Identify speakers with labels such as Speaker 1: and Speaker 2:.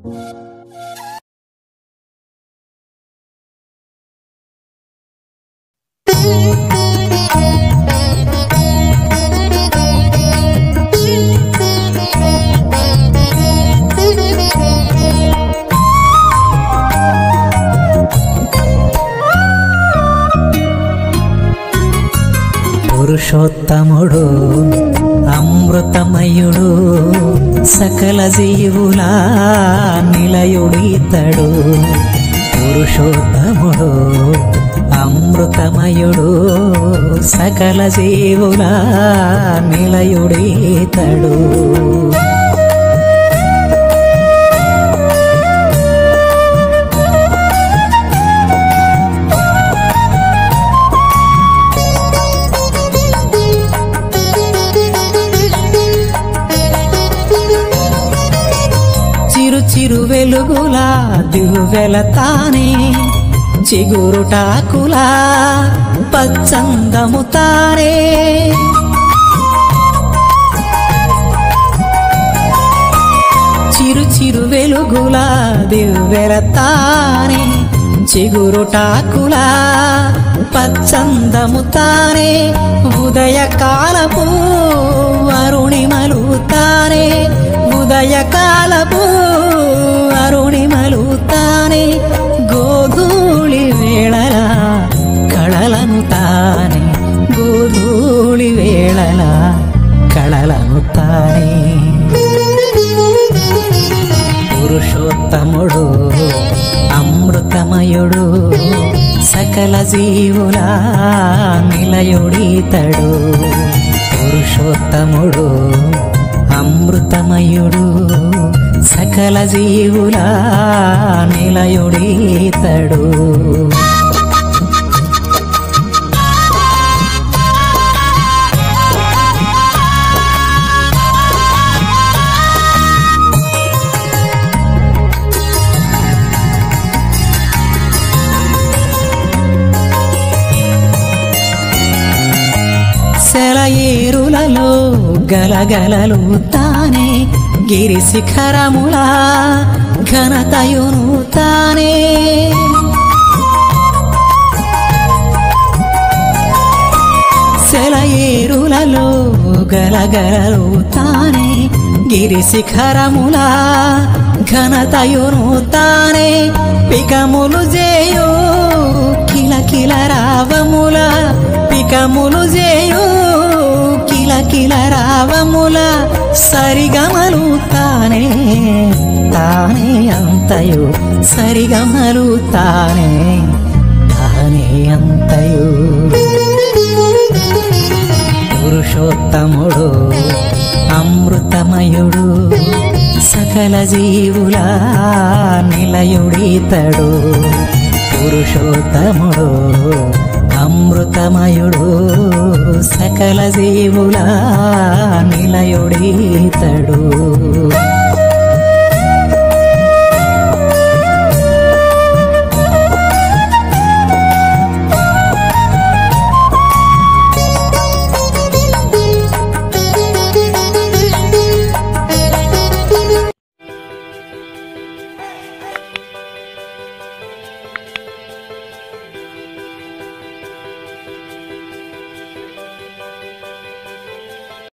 Speaker 1: పురుషోత్తముడు అమృతమయుడు సకల జీవుల నిలయుడితడు పురుషోత్తముడు అమృతమయుడు సకల జీవుల నిలయుడితడు చిరు చిరు వెలుగులా దివ్వెల తానే చిగురుటాకులా పచ్చందము తానే చిరు చిరు వెలుగులా దివ్వెల తానే చిగురుటాకులా పచ్చందము తానే ఉదయ కాలపు అరుణిమలు తానే ఉదయ కాలపు అరుణిమలు తానే గోధూళి వేళల కళలను తానే గోధూళి వేళల కళలను తానే పురుషోత్తముడు అమృతమయుడు సకల జీవుల నిలయుడితడు పురుషోత్తముడు అమృతమయుడు సకల జీవుల నిలయుడితడు సెలయేరులలో గలగలలు తానే గిరి శిఖరములా ఘనతయును తానే సెలయేరులలో గలగలలు తానే గిరి శిఖరములా ఘనతయును తానే పికములు చేయు కిలకిల రావముల పికములు చేయు కిలకిల రావముల సరిగమలు తానే తానే అంతయు సరిగమలు తానే తానే అంతయు పురుషోత్తముడు అమృతమయుడు సకల జీవుల నిలయుడితడు పురుషోత్తముడు అమృతమయుడు సకల జీవుల నిలయుడితడు